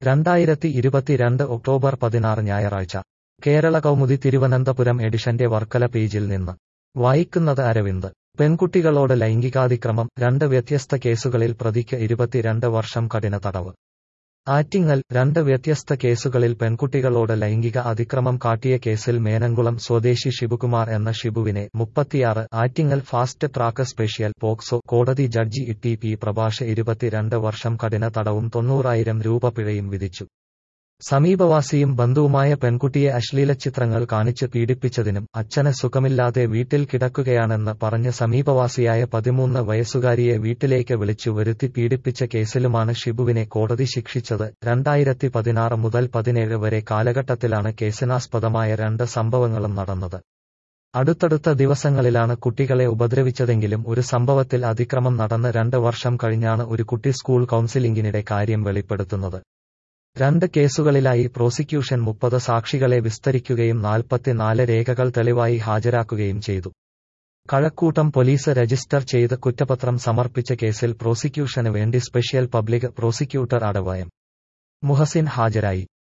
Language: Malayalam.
രണ്ടായിരത്തി ഇരുപത്തിരണ്ട് ഒക്ടോബർ പതിനാറ് ഞായറാഴ്ച കേരള കൗമുദി തിരുവനന്തപുരം എഡിഷന്റെ വർക്കല പേജിൽ നിന്ന് വായിക്കുന്നത് അരവിന്ദ് പെൺകുട്ടികളോട് ലൈംഗികാതിക്രമം രണ്ട് വ്യത്യസ്ത കേസുകളിൽ പ്രതിക്ക് ഇരുപത്തിരണ്ട് വർഷം കഠിന തടവ് ആറ്റിങ്ങൽ രണ്ട് വ്യത്യസ്ത കേസുകളിൽ പെൺകുട്ടികളോട് ലൈംഗിക അതിക്രമം കാട്ടിയ കേസിൽ മേനംകുളം സ്വദേശി ശിവകുമാർ എന്ന ഷിബുവിനെ മുപ്പത്തിയാറ് Attingal fast track special POCSO കോടതി ജഡ്ജി ടി പി പ്രഭാഷ് ഇരുപത്തിരണ്ട് വർഷം കഠിന തടവും തൊണ്ണൂറായിരം രൂപ പിഴയും വിധിച്ചു സമീപവാസിയും ബന്ധുവുമായ പെൺകുട്ടിയെ അശ്ലീല ചിത്രങ്ങൾ കാണിച്ച് പീഡിപ്പിച്ചതിനും അച്ഛന് സുഖമില്ലാതെ വീട്ടിൽ കിടക്കുകയാണെന്ന് പറഞ്ഞ് സമീപവാസിയായ പതിമൂന്ന് വയസ്സുകാരിയെ വീട്ടിലേക്ക് വിളിച്ചു വരുത്തി പീഡിപ്പിച്ച കേസിലുമാണ് ഷിബുവിനെ കോടതി ശിക്ഷിച്ചത് രണ്ടായിരത്തി പതിനാറ് മുതൽ പതിനേഴ് വരെ കാലഘട്ടത്തിലാണ് കേസിനാസ്പദമായ രണ്ട് സംഭവങ്ങളും നടന്നത് അടുത്തടുത്ത ദിവസങ്ങളിലാണ് കുട്ടികളെ ഉപദ്രവിച്ചതെങ്കിലും ഒരു സംഭവത്തിൽ അതിക്രമം നടന്ന് രണ്ട് വർഷം കഴിഞ്ഞാണ് ഒരു കുട്ടി സ്കൂൾ കൗൺസിലിംഗിനിടെ കാര്യം വെളിപ്പെടുത്തുന്നത് രണ്ട് കേസുകളിലായി പ്രോസിക്യൂഷൻ മുപ്പത് സാക്ഷികളെ വിസ്തരിക്കുകയും നാൽപ്പത്തിനാല് രേഖകൾ തെളിവായി ഹാജരാക്കുകയും ചെയ്തു കഴക്കൂട്ടം പോലീസ് രജിസ്റ്റർ ചെയ്ത് കുറ്റപത്രം സമർപ്പിച്ച കേസിൽ പ്രോസിക്യൂഷന് വേണ്ടി സ്പെഷ്യൽ പബ്ലിക് പ്രോസിക്യൂട്ടർ അടവയം മുഹസിൻ ഹാജരായി